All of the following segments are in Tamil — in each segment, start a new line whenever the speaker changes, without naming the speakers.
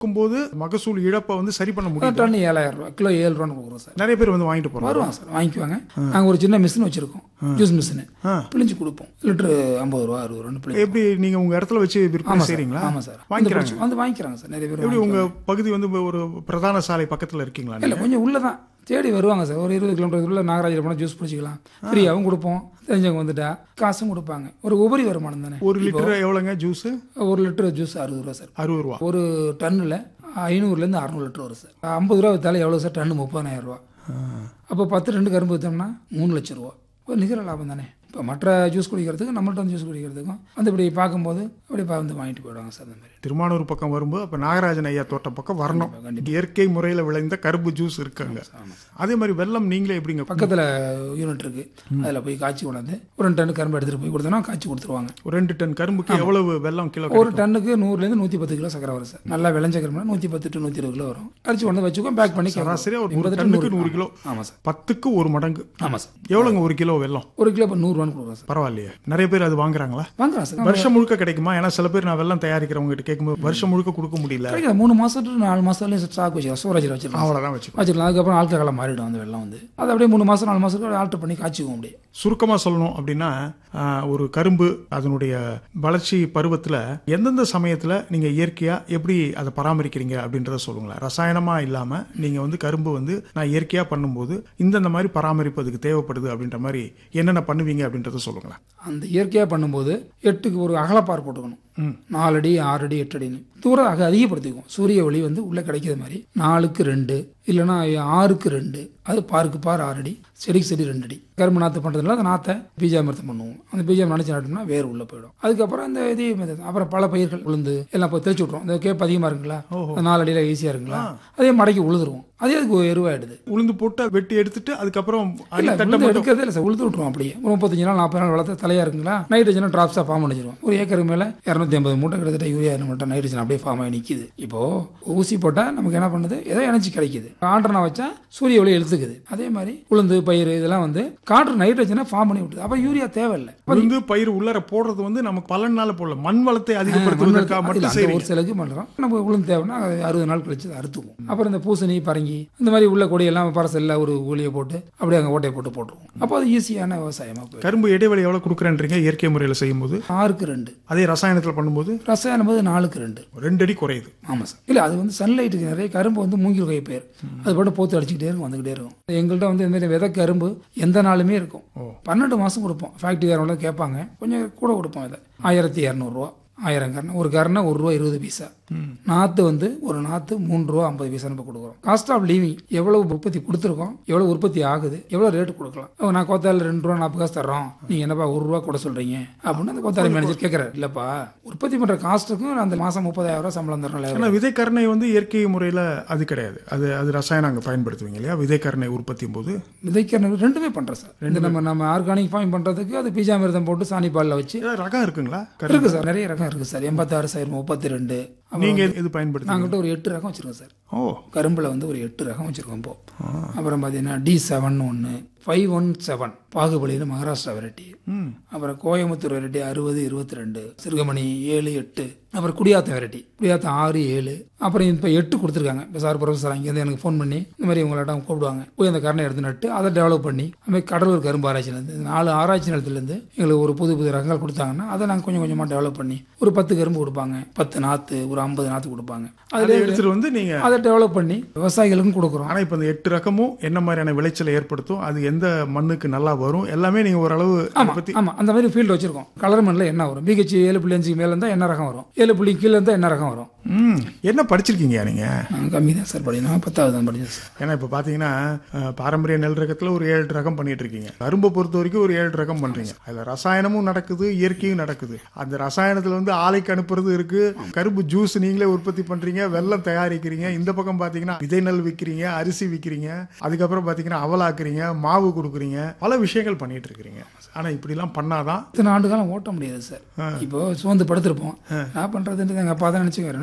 இருக்கும்போது மகசூல் இழப்பை வந்து சரி பண்ண முடியும்
டன் ஏழாயிரம் ரூபா கிலோ ஏழு ரூபான்னு கொடுக்குறோம் சார்
நிறைய பேர் வந்து வாங்கிட்டு போறாங்க
வருவாங்க சார் வாங்கிக்குவாங்க நாங்கள் ஒரு சின்ன மிஷின் வச்சிருக்கோம் ஜூஸ் மிஷின்
ஆ.
பிழிஞ்சு கொடுப்போம் லிட்டரு ஐம்பது ரூபா அறுபது ரூபான்னு பிழிஞ்சு
எப்படி நீங்க உங்க இடத்துல வச்சு விற்பனை
ஆமாம் சார்
செய்றீங்களா
ஆமாம் சார் வந்து
வாங்கிக்கிறாங்க
பிடிச்சி- வந்து வாங்கிக்கிறாங்க சார் நிறைய பேர்
எப்படி உங்க பகுதி வந்து ஒரு பிரதான சாலை பக்கத்துல இருக்கீங்களா
இல்லை
நீங்க?
கொஞ்சம் உள்ளே தான் தேடி வருவாங்க சார் ஒரு இருபது கிலோமீட்டருக்குள்ள நாகராஜில் போனால் ஜூஸ் பிடிச்சிக்கலாம் ஃப்ரீயாகவும் கொடுப்போம் தெரிஞ்சவங்க வந்துட்டா காசும் கொடுப்பாங்க ஒரு உபரி வருமானம் தானே
ஒரு லிட்டர் எவ்வளவுங்க ஜூஸ்
ஒரு லிட்டர் ஜூஸ் அறுபது ரூபா சார்
அறுபது ரூபா
ஒரு டன்னில் ஐநூறுலேருந்து அறநூறு லிட்டர் வரும் சார் ஐம்பது ரூபா வித்தாலும் எவ்வளோ சார் டன்னு முப்பதாயிரம் ரூபா அப்போ பத்து ரெண்டு கரும்பு விற்றோம்னா மூணு லட்ச ரூபா ஒரு நிகர லாபம் தானே இப்போ மற்ற ஜூஸ் குடிக்கிறதுக்கும் நம்மள்ட்ட வந்து ஜூஸ் குடிக்கிறதுக்கும் வந்து இப்படி பார்க்கும்போது அப்படி பா- வந்து வாங்கிட்டு போயிடுவாங்க சார் அந்த மாதிரி
திருமானூர் பக்கம் வரும்போது அப்ப நாகராஜன் ஐயா தோட்டம் பக்கம் வரணும் இயற்கை முறையில விளைந்த கரும்பு ஜூஸ் இருக்காங்க அதே மாதிரி வெள்ளம் நீங்களே எப்படிங்க
பக்கத்தில் யூனிட் இருக்கு அதில் போய் காய்ச்சி கொண்டாந்து ஒரு ரெண்டு டன் கரும்பு எடுத்துகிட்டு போய் கொடுத்தோன்னா காய்ச்சி கொடுத்துருவாங்க
ஒரு ரெண்டு டன் கரும்புக்கு எவ்வளவு வெள்ளம் கிலோ
ஒரு டன்னுக்கு நூறுலேருந்து நூற்றி பத்து கிலோ சக்கரை வரும் சார் நல்லா விளைஞ்ச கரும்புனா நூற்றி பத்து டு நூற்றி இருபது கிலோ வரும் அரைச்சி கொண்டு வச்சுக்கோ பேக் பண்ணி
சராசரியா ஒரு
எண்பது to
டன்னுக்கு நூறு கிலோ
ஆமாம் சார்
பத்துக்கு ஒரு மடங்கு
ஆமாம் சார்
எவ்வளவுங்க ஒரு கிலோ வெள்ளம்
ஒரு கிலோ இப்போ நூறுரூவான்னு கொடுக்குறோம் சார்
பரவாயில்லையே நிறைய பேர் அது வாங்குறாங்களா
வாங்குறோம் சார்
வருஷம் முழுக்க கிடைக்குமா ஏன்னா சில பேர் நான் வெள்ளம் தயாரிக்கிறவங்க கிட்ட கேட்கும்போது வருஷம் முழுக்க கொடுக்க முடியல
கிடைக்காது மூணு மாதம் டு நாலு மாதத்துலேயும் ஸ்டாக் வச்சுக்கலாம் ஸ்டோரேஜில் வச்சிருக்கலாம்
அவ்வளவுதான் வச்சுக்கோ
வச்சுக்கலாம் அதுக்கப்புறம் ஆல்கஹாலாக மாறிடும் அந்த வெள்ளம் வந்து அது அப்படியே மூணு மாதம் நாலு மாதத்துக்கு ஆல்டர் பண்ணி காய்ச்சிக்குவோம் அப்படியே
சுருக்கமா சொல்லணும் அப்படின்னா ஆஹ், ஒரு கரும்பு அதனுடைய வளர்ச்சி பருவத்துல எந்தெந்த சமயத்துல நீங்க இயற்கையா எப்படி அதை பராமரிக்கிறீங்க அப்படின்றத சொல்லுங்களேன் ரசாயனமா இல்லாம நீங்க வந்து கரும்பு வந்து நான் இயற்கையா பண்ணும்போது இந்தந்த மாதிரி பராமரிப்பு அதுக்கு தேவைப்படுது அப்படின்ற மாதிரி என்னென்ன பண்ணுவீங்க அப்படின்றத சொல்லுங்களேன்
அந்த இயற்கையாக பண்ணும்போது எட்டுக்கு ஒரு அகலப்பார் போட்டுக்கணும் நாலு அடி ஆறு அடி எட்டு அடின்னு தூரம் அக அதிகப்படுத்திக்குவோம் சூரிய ஒளி வந்து உள்ளே கிடைக்கிற மாதிரி நாலுக்கு ரெண்டு இல்லைன்னா ஆறுக்கு ரெண்டு அது பாருக்கு பார் ஆறு அடி செடிக்கு செடி ரெண்டு அடி கரும்பு நாற்று பண்ணுறதுல அந்த நாற்றை பீஜாமிரத்தம் பண்ணுவோம் அந்த பீஜாம் நினச்சி நட்டோம்னா வேர் உள்ளே போயிடும் அதுக்கப்புறம் இந்த இதே மெத்தட். அப்புறம் பல பயிர்கள் உளுந்து எல்லாம் போய் தெளிச்சு விட்ருவோம் இந்த கேப் அதிகமாக இருக்குங்களா அந்த நாலு அடியில் ஈஸியாக இருக்குங்களா அதே மடக்கி உழுதுருவோம் அதே அதுக்கு எருவாயிடுது
உளுந்து போட்டு வெட்டி எடுத்துட்டு அதுக்கப்புறம்
இல்ல
அடித்தட்டை
உளுந்து
மட்டும்
எடுக்கிறதே இல்லை சார் உளுந்து விட்டுருவோம் அப்படியே ஒரு முப்பத்தஞ்சு நாள் நாற்பது நாள் வளர்த்து தலையா இருக்குங்களா நைட்ரஜன் ட்ராப்ஸாக ஃபார்ம் பண்ணிச்சிருவோம் ஒரு ஏக்கருக்கு மேலே இரநூத்தி ஐம்பது மூட்டை கிட்டத்தட்ட யூரியா மட்டும் நைட்ரஜன் அப்படியே ஃபார்ம் ஆகி நிற்கிது இப்போ ஊசி போட்டால் நமக்கு என்ன பண்ணுது ஏதோ எனர்ஜி கிடைக்குது ஆண்டனா வச்சா சூரிய ஒளி இழுத்துக்குது அதே மாதிரி உளுந்து பயிர் இதெல்லாம் வந்து காற்று நைட்ரஜனை ஃபார்ம் பண்ணி விட்டுது அப்போ யூரியா தேவையில்லை
உளுந்து பயிர் உள்ளர போடுறது வந்து நமக்கு பலனால போடல மண் வளத்தை அதிகப்படுத்துவதற்காக
இல்ல,
மட்டும்
அந்த
சரி
ஒரு சிலருக்கு பண்ணுறோம் நம்ம உளுந்து தேவைன்னா அது அறுபது நாள் கழிச்சு அதை அறுத்துக்குவோம் அப்புறம் இந்த பூசணி பரங்கி இந்த மாதிரி உள்ள கொடியெல்லாம் பரசல்ல ஒரு கூலியை போட்டு அப்படியே அங்கே ஓட்டையை போட்டு போட்டுருவோம் அப்போ அது ஈஸியான விவசாயமாக போயிடும்
கரும்பு இடைவெளி எவ்வளவு கொடுக்குறேன்றீங்க இயற்கை முறையில செய்யும்போது
ஆறுக்கு ரெண்டு
அதே ரசாயனத்துல பண்ணும்போது
ரசாயனம் போது நாலுக்கு ரெண்டு
ரெண்டு அடி குறையுது
ஆமாம் சார் இல்லை அது வந்து சன்லைட்டுக்கு நிறைய கரும்பு வந்து மூங்கில் கை பேர் அது பாட்டு போத்து அடிச்சுக்கிட்டே இருக்கும் வந்துக்கிட்டே இருக்கும் எங்கள்கிட்ட வந்து இந்த மாதிரி விதை கரும்பு எந்த நாளுமே இருக்கும் பன்னெண்டு மாதம் கொடுப்போம் ஃபேக்ட்ரிக்காரங்கள கேட்பாங்க கொஞ்சம் கூட கொடுப்போம் இதை ஆயிரத்தி இரநூறுவா ஆயிரம் கரணை ஒரு கரணை ஒரு ரூபா இருபது பைசா நாற்று வந்து ஒரு நாற்று மூணு ரூபா ஐம்பது பைசா நம்ம கொடுக்குறோம் காஸ்ட் ஆஃப் லிவிங் எவ்வளவு உற்பத்தி கொடுத்துருக்கோம் எவ்வளவு உற்பத்தி ஆகுது எவ்வளவு ரேட்டு கொடுக்கலாம் ஓ, நான் கோத்தால ரெண்டு ரூபா நாற்பது காசு தர்றோம் நீங்க என்னப்பா ஒரு ரூபா கூட சொல்றீங்க அப்படின்னு அந்த கோத்தாரி மேனேஜர் கேட்கறாரு இல்லப்பா உற்பத்தி பண்ற காஸ்ட்டுக்கும் அந்த மாசம் முப்பதாயிரம் ரூபாய் சம்பளம் தரணும்
ஆனா விதைக்கரணை வந்து இயற்கை முறையில அது கிடையாது அது அது ரசாயனம் அங்க பயன்படுத்துவீங்க இல்லையா விதைக்கரணை உற்பத்தியும் போது
விதைக்கிற ரெண்டுமே பண்றோம் சார் ரெண்டு நம்ம நம்ம ஆர்கானிக் ஃபார்ம் பண்றதுக்கு அது பீஜாமிரதம் போட்டு சாணி பால்ல வச்சு
ஏதாவது ரகம் இருக்குங்களா கரு-
இருக்கு சார் நிறைய ரகம் இருக்கு சார் எண்பத்தாறு சாயிரம் முப்பத்தி ரெண்டு
நீங்க எது பயன்படுத்துவீங்க
நாங்கிட்ட ஒரு எட்டு ரகம் வச்சிருக்கோம் சார்
ஓ
கரும்புல வந்து ஒரு எட்டு ரகம் வச்சிருக்கோம் இப்போ அப்புறம் பார்த்தீங்கன்னா டி செவன் ஒன்று ஃபைவ் ஒன் செவன் பாகுபலியில் மகாராஷ்டிரா வெரைட்டி அப்புறம் கோயம்புத்தூர் வெரைட்டி அறுபது இருபத்தி ரெண்டு சிறுகமணி ஏழு எட்டு அப்புறம் குடியாத்தம் வெரைட்டி குடியாத்தம் ஆறு ஏழு அப்புறம் இப்போ எட்டு கொடுத்துருக்காங்க இப்போ சார் ப்ரொஃபஸர் அங்கேருந்து எனக்கு ஃபோன் பண்ணி இந்த மாதிரி உங்கள்ட்ட கூப்பிடுவாங்க போய் அந்த கரணை எடுத்து நட்டு அதை டெவலப் பண்ணி அதுமாதிரி கடலூர் கரும்பு ஆராய்ச்சியிலேருந்து நாலு ஆராய்ச்சி நிலத்துலேருந்து எங்களுக்கு ஒரு புது புது ரகங்கள் கொடுத்தாங்கன்னா அதை நாங்கள் கொஞ்சம் கொஞ்சமாக டெவலப் பண்ணி ஒரு பத்து கரும்பு கொடுப்பாங்க பத்து நாற்று ஒரு ஐம்பது நாற்று கொடுப்பாங்க
அதை
அதில்
எடுத்துட்டு வந்து நீங்க
அதை டெவலப் பண்ணி விவசாயிகளுக்கும் கொடுக்குறோம்
ஆனா இப்ப இந்த எட்டு ரகமும் என்ன மாதிரியான விளைச்சலை ஏற்படுத்தும் அது எந்த மண்ணுக்கு நல்லா வரும் எல்லாமே நீங்க ஓரளவு அதை
ஆமா
பத்தி
ஆமா அந்த மாதிரி ஃபீல்டு வச்சிருக்கோம் கலர் மண்ணில் என்ன வரும் பிஹெச் ஏழு புள்ளி அஞ்சுக்கு மேல இருந்தா என்ன ரகம் வரும் ஏழு புள்ளி கீழே இருந்தா என்ன ரகம் வரும்
ம் என்ன படிச்சிருக்கீங்க நீங்க
நான் கம்மி தான் சார் படிக்கணும் பத்தாவது தான் படிச்சேன் சார்
ஏன்னா இப்ப பாத்தீங்கன்னா அஹ், பாரம்பரிய நெல் ரகத்துல ஒரு ஏழு ரகம் பண்ணிட்டு இருக்கீங்க கரும்பை பொறுத்த வரைக்கும் ஒரு ஏழு ரகம் பண்றீங்க அதுல ரசாயனமும் நடக்குது இயற்கையும் நடக்குது அந்த ரசாயனத்துல வந்து ஆலைக்கு அனுப்புறது இருக்கு கரும்பு ஜூஸ் நீங்களே உற்பத்தி பண்றீங்க வெல்லம் தயாரிக்கிறீங்க இந்த பக்கம் பாத்தீங்கன்னா விதை நெல் விக்கிறீங்க அரிசி விக்கிறீங்க அதுக்கப்புறம் பாத்தீங்கன்னா அவலாக்குறீங்க மாவு கொடுக்குறீங்க பல விஷயங்கள் பண்ணிட்டு இருக்கிறீங்க ஆனா இப்படி எல்லாம் பண்ணாதான்
இத்தனை ஆண்டு காலம் ஓட்ட முடியாது சார் இப்போ சோர்ந்து படுத்திருப்போம் நான் பண்றதுன்றது எங்க அப்பா தான் நினைச்சுக்கிறேன்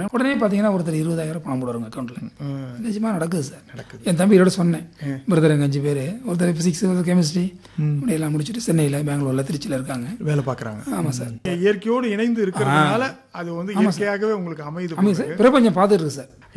போட்டேன் உடனே பார்த்தீங்கன்னா ஒருத்தர் இருபதாயிரம் பணம் போடுவாங்க அக்கௌண்ட்டில்
ம்.
நிஜமாக நடக்குது சார் என் தம்பியோட சொன்னேன் பிரதர் எங்கள் அஞ்சு பேர் ஒருத்தர் ஃபிசிக்ஸ் ஒருத்தர் கெமிஸ்ட்ரி எல்லாம் முடிச்சுட்டு சென்னையில் பெங்களூரில் திருச்சியில் இருக்காங்க
வேலை பார்க்குறாங்க
ஆமாம் சார்
இயற்கையோடு இணைந்து இருக்கிறதுனால அது வந்து இயற்கையாகவே உங்களுக்கு அமையுது
ஆமாம் சார் பிரபஞ்சம் பார்த்துட்டு இருக்கு சார்